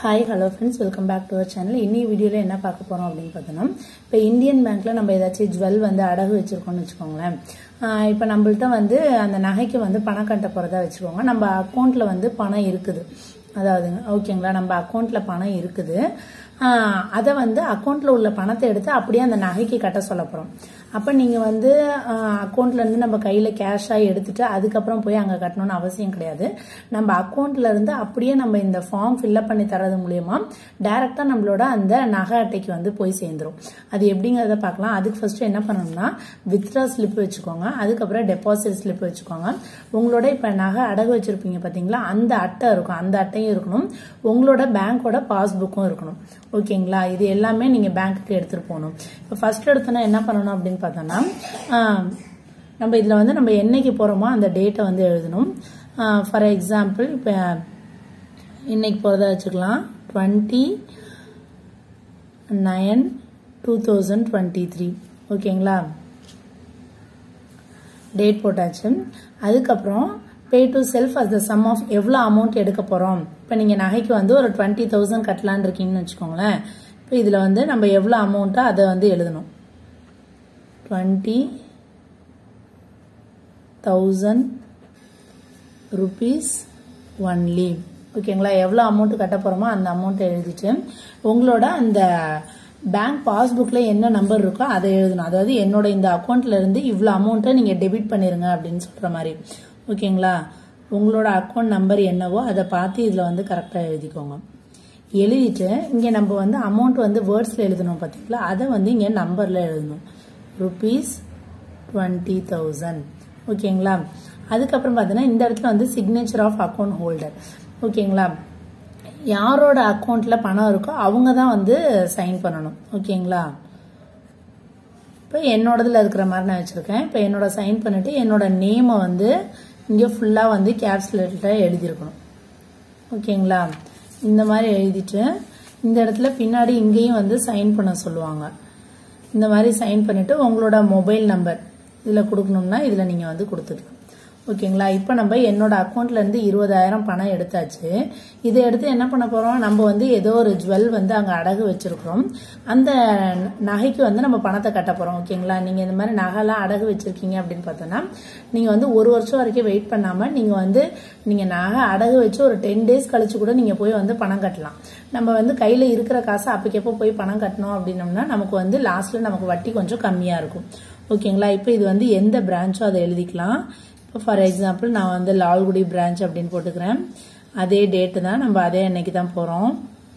hi hello friends welcome back to our channel இன்னி வீடியோவில் என்ன பார்க்க போகிறோம் அப்படின்னு பார்த்தோன்னா இப்போ இந்தியன் பேங்க்ல நம்ம ஏதாச்சும் ஜுவல் வந்து அடகு வச்சிருக்கோம்னு வச்சுக்கோங்களேன் ஆஹ் இப்போ நம்மள்ட்ட வந்து அந்த நகைக்கு வந்து பணம் கட்ட போகிறதா வச்சுக்கோங்க நம்ம அக்கௌண்ட்டில் வந்து பணம் இருக்குது அதாவதுங்க ஓகேங்களா நம்ம அக்கௌண்ட்டில் பணம் இருக்குது ஆஹ் அதை வந்து அக்கௌண்ட்டில் உள்ள பணத்தை எடுத்து அப்படியே அந்த நகைக்கு கட்ட சொல்ல போகிறோம் அப்போ நீங்கள் வந்து அக்கௌண்ட்லேருந்து நம்ம கையில் கேஷாக எடுத்துட்டு அதுக்கப்புறம் போய் அங்கே கட்டணும்னு அவசியம் கிடையாது நம்ம அக்கௌண்ட்ல இருந்து அப்படியே நம்ம இந்த ஃபார்ம் ஃபில்அப் பண்ணி தரது மூலியமா டைரெக்டாக நம்மளோட அந்த நகை அட்டைக்கு வந்து போய் சேர்ந்துரும் அது எப்படிங்கிறத பார்க்கலாம் அதுக்கு ஃபர்ஸ்ட் என்ன பண்ணணும்னா வித்ரா ஸ்லிப் வச்சுக்கோங்க அதுக்கப்புறம் டெபாசிட் ஸ்லிப் வச்சுக்கோங்க உங்களோட இப்போ நகை அடகு வச்சிருப்பீங்க பார்த்தீங்களா அந்த அட்டை இருக்கும் அந்த அட்டையும் இருக்கணும் உங்களோட பேங்க்கோட பாஸ்புக்கும் இருக்கணும் ஓகேங்களா இது எல்லாமே நீங்கள் பேங்க்குக்கு எடுத்துகிட்டு போகணும் இப்போ ஃபர்ஸ்ட் எடுத்தோன்னா என்ன பண்ணணும் அப்படின்னு பார்த்தோன்னா ஆஹ், நம்ம இதில் வந்து நம்ம என்னைக்கு போகிறோமோ அந்த டேட்டை வந்து எழுதணும் ஃபார் எக்ஸாம்பிள் இப்போ இன்னைக்கு போகிறதா வச்சுக்கலாம் twenty nine two thousand twenty three ஓகேங்களா டேட் போட்டாச்சு அதுக்கப்புறம் pay to self as the sum of எவ்வளோ அமௌண்ட் எடுக்க போகிறோம் இப்போ நீங்கள் நகைக்கு வந்து ஒரு டுவெண்ட்டி தௌசண்ட் கட்டலான்னு இருக்கீங்கன்னு வச்சுக்கோங்களேன் இப்போ இதில் வந்து நம்ம எவ்வளோ அமௌண்ட்டோ அதை வந்து எழுதணும் டுவெண்ட்டி தௌசண்ட் ருபீஸ் ஒன்லி ஓகேங்களா எவ்வளோ அமௌண்ட் கட்ட போகிறோமோ அந்த அமௌண்ட்டை எழுதிட்டு உங்களோட அந்த பேங்க் பாஸ்புக்கில் என்ன நம்பர் இருக்கோ அதை எழுதணும் அதாவது என்னோட இந்த அக்கௌண்ட்ல இருந்து இவ்வளோ அமௌண்ட்டை நீங்கள் டெபிட் பண்ணிருங்க அப்படின்னு சொல்கிற மாதிரி ஓகேங்களா உங்களோட அக்கௌண்ட் நம்பர் என்னவோ அதை பார்த்து இதில் வந்து கரெக்டாக எழுதிக்கோங்க எழுதிட்டு இங்கே நம்ம வந்து அமௌண்ட் வந்து வேர்ட்ஸில் எழுதணும் பார்த்தீங்களா அதை வந்து இங்கே நம்பரில் எழுதணும் ருபீஸ் டுவெண்ட்டி தௌசண்ட் ஓகேங்களா அதுக்கப்புறம் பார்த்தீங்கன்னா இந்த இடத்துல வந்து சிக்னேச்சர் ஆஃப் அக்கௌண்ட் ஹோல்டர் ஓகேங்களா யாரோட அக்கௌண்ட்ல பணம் இருக்கோ அவங்க தான் வந்து சைன் பண்ணணும் ஓகேங்களா இப்போ என்னோடதுல இருக்கிற மாதிரி நான் வச்சிருக்கேன் இப்போ என்னோட சைன் பண்ணிட்டு என்னோட நேமை வந்து இங்கே ஃபுல்லாக வந்து கேப்ஸ் லெட்டரில் எழுதியிருக்கணும் ஓகேங்களா இந்த மாதிரி எழுதிட்டு இந்த இடத்துல பின்னாடி இங்கேயும் வந்து சைன் பண்ண சொல்லுவாங்க இந்த மாதிரி சைன் பண்ணிட்டு உங்களோட மொபைல் நம்பர் இதில் கொடுக்கணும்னா இதில் நீங்கள் வந்து கொடுத்துக்கலாம் ஓகேங்களா இப்போ நம்ம என்னோட அக்கௌண்ட்ல இருந்து இருபதாயிரம் பணம் எடுத்தாச்சு இதை எடுத்து என்ன பண்ண போறோம் நம்ம வந்து ஏதோ ஒரு ஜுவல் வந்து அங்கே அடகு வச்சிருக்கிறோம் அந்த நகைக்கு வந்து நம்ம பணத்தை கட்ட போறோம் ஓகேங்களா நீங்க இந்த மாதிரி நகைலாம் அடகு வச்சிருக்கீங்க அப்படின்னு பார்த்தோன்னா நீங்க வந்து ஒரு வருஷம் வரைக்கும் வெயிட் பண்ணாம நீங்க வந்து நீங்க நகை அடகு வச்சு ஒரு டென் டேஸ் கழிச்சு கூட நீங்க போய் வந்து பணம் கட்டலாம் நம்ம வந்து கையில இருக்கிற காசை அப்பக்கப்போ போய் பணம் கட்டணும் அப்படின்னம்னா நமக்கு வந்து லாஸ்ட்ல நமக்கு வட்டி கொஞ்சம் கம்மியா இருக்கும் ஓகேங்களா இப்போ இது வந்து எந்த பிரான்ச்சோ அதை எழுதிக்கலாம் இப்போ ஃபார் எக்ஸாம்பிள் நான் வந்து லால்குடி பிரான்ச் அப்படின்னு போட்டுக்கிறேன் அதே டேட்டு தான் நம்ம அதே அன்னைக்கு தான் போகிறோம்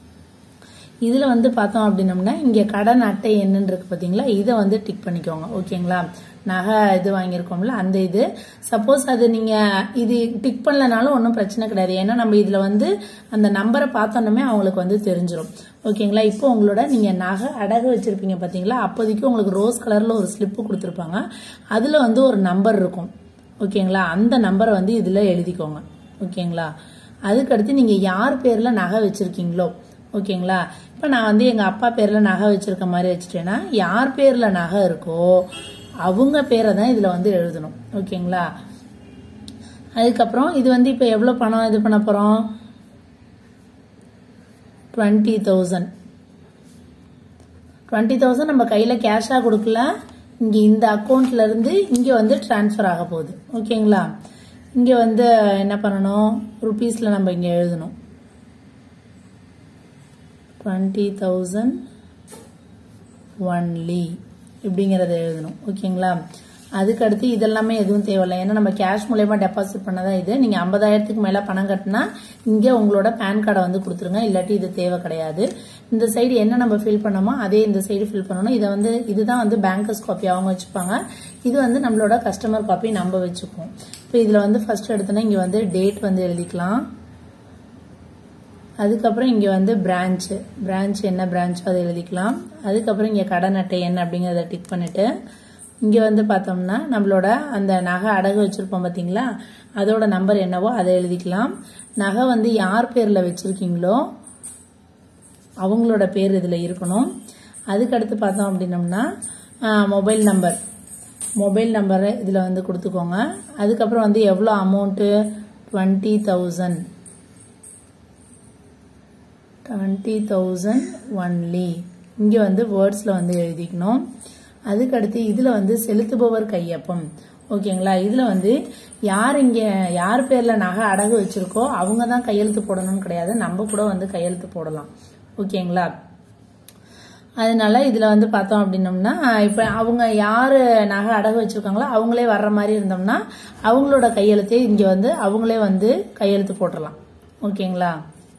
இதில் வந்து பார்த்தோம் அப்படின்னம்னா இங்கே கடன் அட்டை என்னன்னு இருக்கு பார்த்தீங்களா இதை வந்து டிக் பண்ணிக்கோங்க ஓகேங்களா நகை இது வாங்கியிருக்கோம்ல அந்த இது சப்போஸ் அது நீங்கள் இது டிக் பண்ணலனாலும் ஒன்றும் பிரச்சனை கிடையாது ஏன்னா நம்ம இதில் வந்து அந்த நம்பரை பார்த்தோன்னே அவங்களுக்கு வந்து தெரிஞ்சிடும் ஓகேங்களா இப்போ உங்களோட நீங்கள் நகை அடகு வச்சிருப்பீங்க பார்த்தீங்களா அப்போதைக்கு உங்களுக்கு ரோஸ் கலரில் ஒரு ஸ்லிப்பு கொடுத்துருப்பாங்க அதில் வந்து ஒரு நம்பர் இருக்கும் ஓகேங்களா அந்த நம்பரை வந்து இதில் எழுதிக்கோங்க ஓகேங்களா அதுக்கடுத்து நீங்கள் யார் பேரில் நகை வச்சுருக்கீங்களோ ஓகேங்களா இப்போ நான் வந்து எங்கள் அப்பா பேரில் நகை வச்சுருக்க மாதிரி வச்சுட்டேன்னா யார் பேரில் நகை இருக்கோ அவங்க பேரை தான் இதில் வந்து எழுதணும் ஓகேங்களா அதுக்கப்புறம் இது வந்து இப்போ எவ்வளோ பணம் இது பண்ண போகிறோம் டுவெண்ட்டி தௌசண்ட் டுவெண்ட்டி தௌசண்ட் நம்ம கையில் கேஷாக கொடுக்கல இங்கே இந்த அக்கௌண்ட்ல இருந்து இங்கே வந்து ட்ரான்ஸ்ஃபர் ஆக போகுது ஓகேங்களா இங்கே வந்து என்ன பண்ணணும் ருபீஸில் நம்ம இங்கே எழுதணும் டுவெண்ட்டி தௌசண்ட் ஒன்லி இப்படிங்கிறத எழுதணும் ஓகேங்களா அதுக்கடுத்து இதெல்லாமே எதுவும் தேவையில்லை ஏன்னா நம்ம கேஷ் மூலயமா டெபாசிட் பண்ணதான் இது நீங்க ஐம்பதாயிரத்துக்கு மேல பணம் கட்டினா இங்க உங்களோட பேன் கார்டை வந்து கொடுத்துருங்க இல்லாட்டி இது தேவை கிடையாது இந்த சைடு என்ன நம்ம ஃபில் பண்ணோமோ அதே இந்த சைடு ஃபில் பண்ணணும் இதை வந்து இதுதான் வந்து பேங்கர்ஸ் காப்பி அவங்க வச்சுப்பாங்க இது வந்து நம்மளோட கஸ்டமர் காப்பி நம்ம வச்சுப்போம் இப்போ இதுல வந்து ஃபர்ஸ்ட் எடுத்தோன்னா இங்க வந்து டேட் வந்து எழுதிக்கலாம் அதுக்கப்புறம் இங்கே வந்து பிரான்ச்சு பிரான்ச் என்ன பிரான்ச்சோ அதை எழுதிக்கலாம் அதுக்கப்புறம் இங்கே கடன் அட்டை என்ன அப்படிங்கிறத டிக் பண்ணிட்டு இங்கே வந்து பார்த்தோம்னா நம்மளோட அந்த நகை அடகு வச்சுருப்போம் பார்த்தீங்களா அதோட நம்பர் என்னவோ அதை எழுதிக்கலாம் நகை வந்து யார் பேரில் வச்சுருக்கீங்களோ அவங்களோட பேர் இதில் இருக்கணும் அதுக்கடுத்து பார்த்தோம் அப்படின்னம்னா மொபைல் நம்பர் மொபைல் நம்பரை இதில் வந்து கொடுத்துக்கோங்க அதுக்கப்புறம் வந்து எவ்வளோ amount twenty thousand twenty thousand only இங்கே வந்து வேர்ட்ஸில் வந்து எழுதிக்கணும் அதுக்கடுத்து இதில் வந்து செலுத்துபவர் கையொப்பம் ஓகேங்களா இதில் வந்து யார் இங்கே யார் பேரில் நகை அடகு வச்சிருக்கோ அவங்க தான் கையெழுத்து போடணும்னு கிடையாது நம்ம கூட வந்து கையெழுத்து போடலாம் ஓகேங்களா அதனால இதில் வந்து பார்த்தோம் அப்படின்னம்னா இப்போ அவங்க யார் நகை அடகு வச்சிருக்காங்களோ அவங்களே வர்ற மாதிரி இருந்தோம்னா அவங்களோட கையெழுத்தே இங்கே வந்து அவங்களே வந்து கையெழுத்து போட்டுடலாம் ஓகேங்களா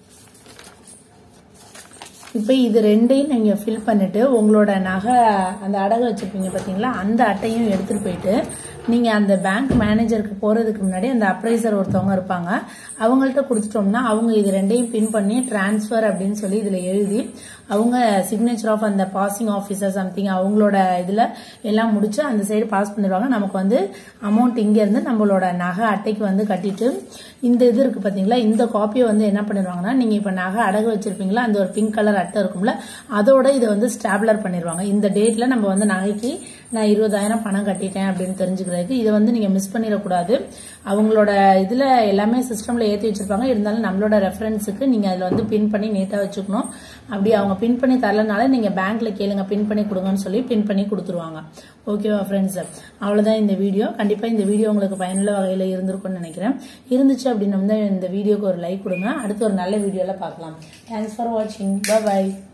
இப்போ இது ரெண்டையும் நீங்கள் ஃபில் பண்ணிட்டு உங்களோட நகை அந்த அடகு வச்சிருப்பீங்க பார்த்தீங்களா அந்த அட்டையும் எடுத்துட்டு போயிட்டு நீங்கள் அந்த பேங்க் மேனேஜருக்கு போகிறதுக்கு முன்னாடி அந்த அப்ரைசர் ஒருத்தவங்க இருப்பாங்க அவங்கள்ட்ட கொடுத்துட்டோம்னா அவங்க இது ரெண்டையும் பின் பண்ணி டிரான்ஸ்ஃபர் அப்படின்னு சொல்லி இதில் எழுதி அவங்க சிக்னேச்சர் ஆஃப் அந்த பாசிங் ஆஃபீஸர் சம்திங் அவங்களோட இதில் எல்லாம் முடிச்சு அந்த சைடு பாஸ் பண்ணிடுவாங்க நமக்கு வந்து அமௌண்ட் இங்கேருந்து நம்மளோட நகை அட்டைக்கு வந்து கட்டிட்டு இந்த இது இருக்கு பார்த்தீங்களா இந்த காப்பியை வந்து என்ன பண்ணிடுவாங்கன்னா நீங்கள் இப்போ நகை அடகு வச்சிருப்பீங்களா அந்த ஒரு பிங்க் கலர் அட்டை இருக்கும்ல அதோட இதை வந்து ஸ்டாப்லர் பண்ணிடுவாங்க இந்த டேட்ல நம்ம வந்து நகைக்கு நான் இருபதாயிரம் பணம் கட்டிட்டேன் அப்படின்னு தெரிஞ்சுக்கிறதுக்கு இதை வந்து நீங்கள் மிஸ் பண்ணிடக்கூடாது அவங்களோட இதில் எல்லாமே சிஸ்டமில் ஏற்றி வச்சிருப்பாங்க இருந்தாலும் நம்மளோட ரெஃபரன்ஸுக்கு நீங்கள் அதில் வந்து பின் பண்ணி நீட்டாக வச்சுக்கணும் அப்படி அவங்க பின் பண்ணி தரலனால நீங்கள் பேங்க்ல கேளுங்க பின் பண்ணி கொடுங்கன்னு சொல்லி பின் பண்ணி கொடுத்துருவாங்க ஓகேவா ஃப்ரெண்ட்ஸ் அவ்வளோதான் இந்த வீடியோ கண்டிப்பாக இந்த வீடியோ உங்களுக்கு பயனுள்ள வகையில் இருந்திருக்கும்னு நினைக்கிறேன் இருந்துச்சு அப்படின்னா இந்த வீடியோக்கு ஒரு லைக் கொடுங்க அடுத்து ஒரு நல்ல வீடியோவில் பார்க்கலாம் தேங்க்ஸ் ஃபார் வாட்சிங் பாய்